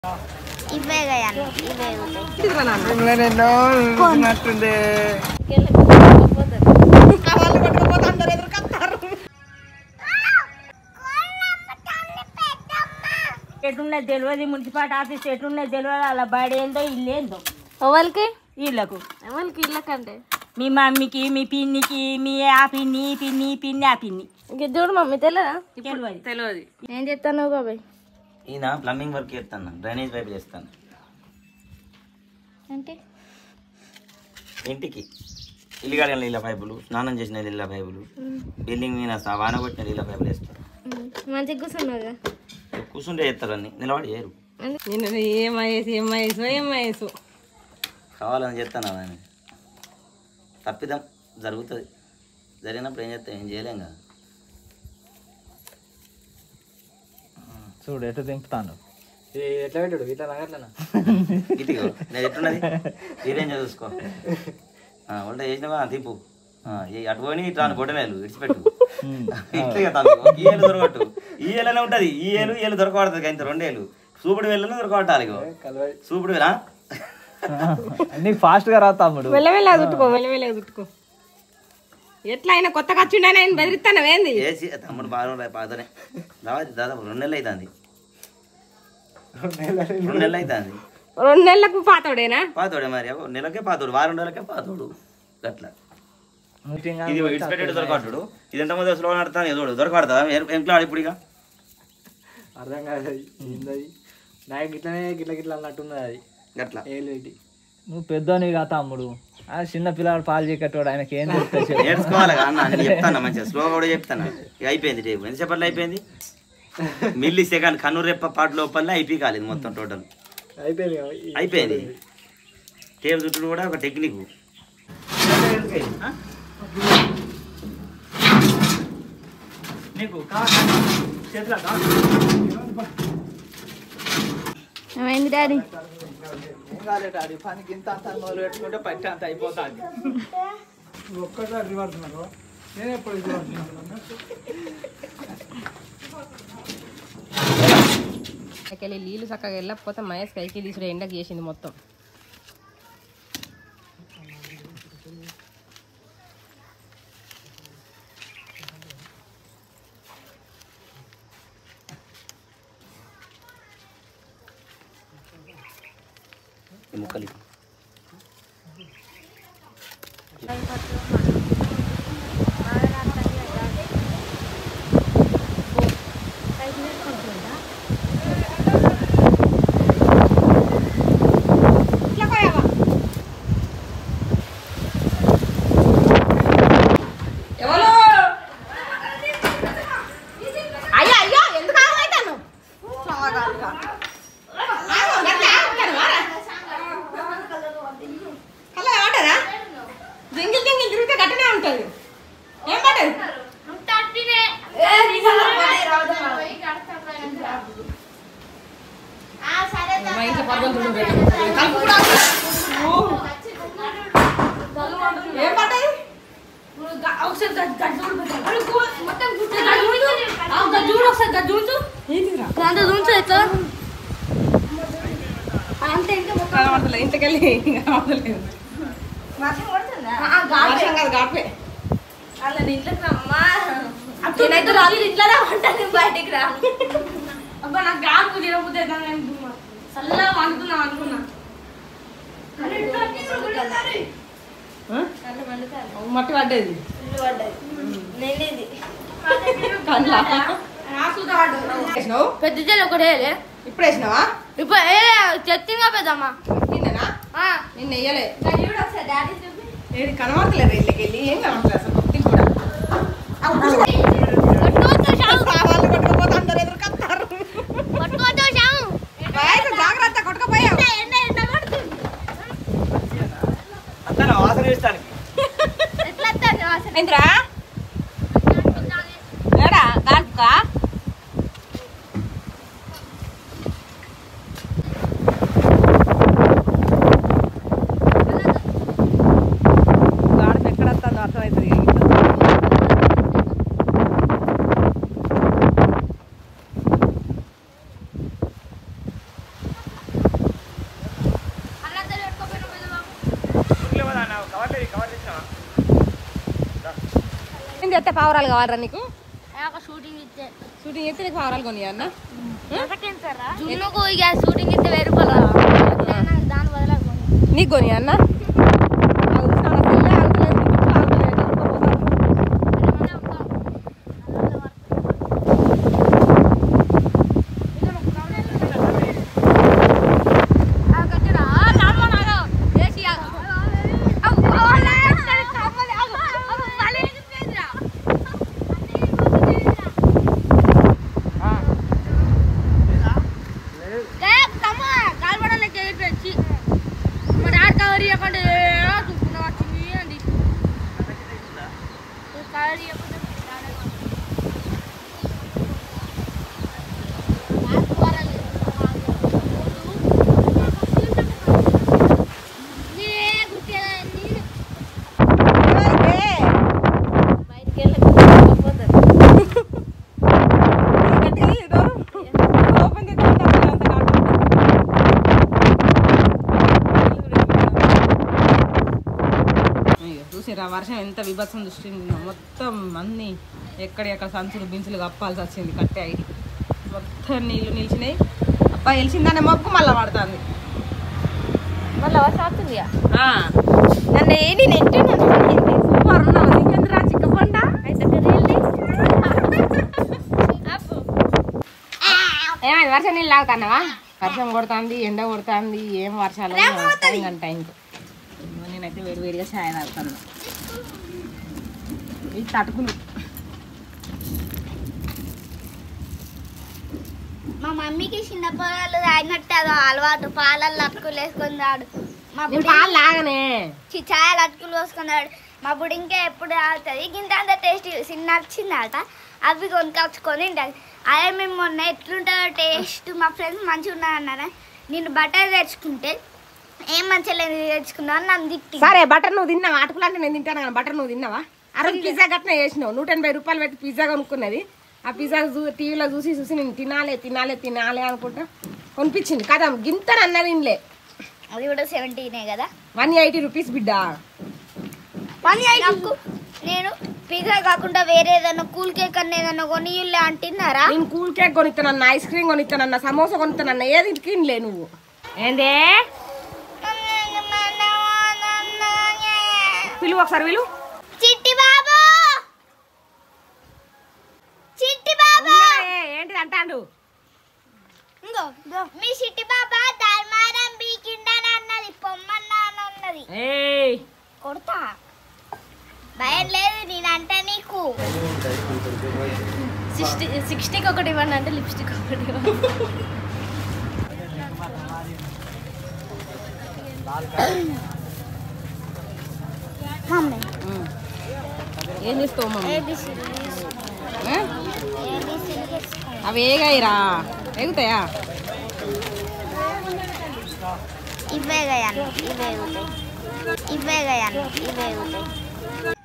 ఇవే కదా ఇవే ఉంటాయి ఎన్నో చూసినట్టుంది ఎటున్నది తెలియదు మున్సిపాలిటీ ఆఫీస్ ఎటున్నది తెలియదు అలా బయట ఏందో ఇల్లు ఏందో ఎవరికి వీళ్ళకు ఎవరికి ఇళ్ళకంటే మీ మమ్మీకి మీ పిన్నికి మీ ఆ పిన్ని ఈ పిన్ని ఈ పిన్ని ఆ పిన్ని ఇంక చూడు మమ్మీ తెలియదా తెలియదు తెలియదు ఏం చెప్తాను బాబాయ్ ఈయన ప్లంబింగ్ వర్క్ చేస్తాను డ్రైనేజ్ పైప్ చేస్తాను అంటే ఇంటికి ఇల్లు కడిగిన నీళ్ళ పైపులు స్నానం చేసిన నీళ్ళ పైపులు బిల్డింగ్ మీద సా- వాన కొట్టిన నీళ్ళ పైపులు వేస్తారు మంచిగా కూర్చున్నావు కదా కూర్చుంటే చేస్తారు అన్ని నిలబడి చేయరు నేను ఏమయ్యేసి ఏమయ్యేసో ఏమయ్యేసో కావాలని చెప్తాను అని తప్పిదం జరుగుతుంది జరిగినప్పుడు ఏం చేస్తాం ఏం చేయలేం కదా చూడు ఎటు దింపుతాను ఎట్లా పెట్టాడు ఇట్లా నగట్లేనా ఇటుకో నేను ఎట్టున్నది ఈ రేంజ్ చూసుకో ఆ, వంట చేసినావా తిప్పు ఆ, ఈ అటు పోయి ఇట్లా గొడ్డలేలు ఇడిచిపెట్టు ఇట్లా తమ్ముడు. ఈ ఏలు దొరకట్టు ఈ ఏలనే ఉంటది ఈ ఏలు ఈ ఏలు దొరకబడుతుంది ఇంత రెండేళ్ళు సూపుడు వేళ్ళను దొరకబట్టాలి ఇగో సూపుడు వేలా నీకు ఫాస్ట్ గా రా తమ్ముడు వెళ్ళవెళ్ళ చుట్టుకో వెళ్ళవెళ్ళ చుట్టుకో ఎట్లా అయినా కొత్తగా వచ్చిండని ఆయన బెదిరిస్తాను ఏంది ఏసి తమ్ముడు బాగా పాతనే రావాలి దాదాపు రెండు నెలలు అవుతుంది రెండు నెలలు అవుతుంది రెండు నెలలకు పాతోడేనా పాతోడే మరి అగో నెలకే పాతోడు వారం నెలలకే పాతోడు అట్లా మీటింగ్ ఇది ఇడిచిపెట్టేడు దొరకబడ్డాడు ఇది ఎంత మంది స్లో నడుతాను చూడు దొరకబడతా ఎంట్లో ఇప్పుడు ఇక అర్థం కాదు అది ఏందది నాకు గిట్లనే గిట్ల గిట్ల అన్నట్టున్నది అది గట్లా ఏలు పెట్టి నువ్వు పెద్దోనివి కా తమ్ముడు ఆ చిన్న పిల్లాడు పాలు చీకట్టోడు ఆయనకి ఏం చెప్తా చెప్పు నేర్చుకోవాలి కదా అన్న నేను చెప్తాను మంచిగా స్లోగా కూడా చెప్తాను ఇక అయిపోయింది టేపు ఎంతసేపట్లో అయిపోయింది మిల్లీ సెకండ్ కన్ను రెప్ప పాటు లోపలనే అయిపోయి కాలేదు మొత్తం టోటల్ అయిపోయింది కదా. ఈ- అయిపోయింది టేపు చుట్టూ కూడా ఒక టెక్నిక్ నీకు చేతిలో ఏమైంది డాడీ ఏం కాలేదు డాడీ పనికి ఇంత అంత మొదలు పెట్టుకుంటే పట్టి అంత అయిపోతుంది ఒక్కసారి రివర్స్ ఉన్నారు నేను ఎప్పుడు రివర్స్ వెళ్ళి నీళ్ళు చక్కగా వెళ్ళకపోతే మహేష్ కైకి తీసుడు ఎండకు చేసింది మొత్తం ఈ ముక్కలు అయ్యో అయ్యో ఎందుకు ఆగమైతాను అలా ఏమంటారా జింగిల్ జింగిల్ తిరిగితే గట్టనే ఉంటుంది ఏం పట్టదు మా ఇంట్లో పర్వం చూడు కలుపు కూడా ఏం పట్టదు అంత చూంచు ఎట్లా కనబడతలే ఇంటికెళ్ళి కనబడతలేదు వర్షం కాదు గాపే ఇంట్లోకి రమ్మా నేనైతే రాదు ఇంట్లోనే ఉంటాను బయటికి రా అబ్బా నాకు గాకు తినబుద్ది చల్లగా వండుకున్నా అనుకున్నా మట్టి పడ్డది నేనేది కండ్ల వేసినావు పెద్ద చెల్లి ఒకటే ఇప్పుడు వేసినావా ఇప్పుడు ఏ చెత్తింగా పెద్దమ్మా నిన్ననా ఆ, నిన్న వేయలే అది కూడా ఒకసారి డాడీ చూపి ఏది కనబడతలేదు ఇళ్ళకి వెళ్ళి ఏం కనబడలేదు అసలు కొద్ది కూడా ఆ కూర్చో. పట్టుకోవచ్చు షాము ఆ వాళ్ళు కొట్టుకుపోతే అందరు ఎదురుకొస్తారు పట్టుకోవచ్చు షాము బయట జాగ్రత్త కొట్టుకుపోయావు ఎండ ఎండ పడుతుంది అంతా వాసన వేస్తానికి ఎట్లా వస్తుంది వాసన ఏంద్రా ఏడా దానికా గాడి ఎక్కడ వస్తుందో అర్థమవుతుంది ఏం చేస్తే పావురాలు కావాలరా నీకు ఒక షూటింగ్ ఇస్తే షూటింగ్ చేస్తే నీకు పావురాలు కొని అన్న జున్నుకు ఇక షూటింగ్ ఇస్తే వెయ్యి రూపాయలు రా. నాకు దాని బదులు అది కొని. నీకు కొని అన్న ఆగు, చాలా సెల్లే ఆగుతలేదు, నీకు ఆగుతలేదు, ఎదురుకోపోతాను. అయ్యో, చూసిరా వర్షం ఎంత విభత్సం దృష్టిందో మొత్తం అన్ని ఎక్కడెక్కడ సంచులు బించులు కప్పాల్సి వచ్చింది కట్టే ఐడి మొత్తం నీళ్లు నిలిచినాయి అబ్బా వెలిసిందనే మొక్కు మళ్ళీ పడుతుంది మళ్ళీ వర్షం వస్తుంది ఇక. నన్ను ఏంటి నెట్టి సూపర్ ఉన్నావు ఇంకెందుకు రా చిక్కపండ అయితే రీల్ని ఏమైంది వర్షం నీళ్ళు తాగుతున్నావా వర్షం కొడుతుంది ఎండ కొడుతుంది ఏం వర్షాలు టైం గంట టైంకు నేనైతే వేడి వేడిగా ఛాయ్ తాగుతాను ఇది తటుకులు మా మమ్మీకి చిన్న పొలాలు తాగినట్టు అదో అలవాటు పాలల్లో అటుకులు వేసుకొని తాడు మా నేను బుడి పాలు లాగనే చి- ఛాయలు అటుకులు పోసుకున్నాడు మా బుడి ఇంకా ఎప్పుడు తాగుతుంది గింత అంత టేస్ట్ చిన్న వచ్చిందట అవి కొనుకొచ్చుకొని తింటుంది అదే మేము మొన్న ఎట్లుంటుందో టేస్ట్ మా ఫ్రెండ్స్ మంచిగా ఉన్నారన్నారా నేను బటర్ తెచ్చుకుంటే ఏం మంచిగా లేదు తెచ్చుకున్నావు అని నన్ను తిట్టి సరే బటర్ నువ్వు తిన్నావా అటుకులు అంటే నేను తింటాను కానీ బటర్ నువ్వు తిన్నావా ఆ రోజు పిజ్జా గట్టిన వేసినావు నూట ఎనభై రూపాయలు పెట్టి పిజ్జా కొనుక్కున్నది ఆ పిజ్జా చూ టీవీలో చూసి చూసి నేను తినాలే తినాలే తినాలే అనుకుంటా కొనిపించింది కదా గింత అన్నది తినలే అది కూడా సెవెంటీనే కదా వన్ ఎయిటీ రూపీస్ బిడ్డ నాకు నేను పిజ్జా కాకుండా వేరే ఏదైనా కూల్ కేక్ అన్న ఏదైనా కొని అంటున్నారా నేను కూల్ కేక్ కొనిస్తానన్న ఐస్ క్రీమ్ కొనిస్తానన్న సమోసా కొనిస్తానన్న ఏది తినలే నువ్వు ఏందే పిలువు ఒకసారి పిలువు చిట్టి బాబు చిట్టి బాబు ఏ, ఏంటిది అంటాడు ఇంగో మీ చిట్టి బాబా ధర్మారం బీకిండని అన్నది పొమ్మన్నా అని అన్నది ఏయ్ కొడతా భయం లేదు నేనంటే నీకు సిక్స్టీ సిక్స్టీకి ఒకటి ఇవ్వండి అంటే లిప్స్టిక్ ఒకటి ఇవ్వండి మమ్మీ ఏం చేస్తావు మమ్మీ ఏబిసిడి ఏ? ఏబిసిడి అవి ఏగాయిరా ఎగుతాయా ఇవే గయాను ఇవే ఎగుతాయి ఇవే గయాను ఇవే ఎగుతాయి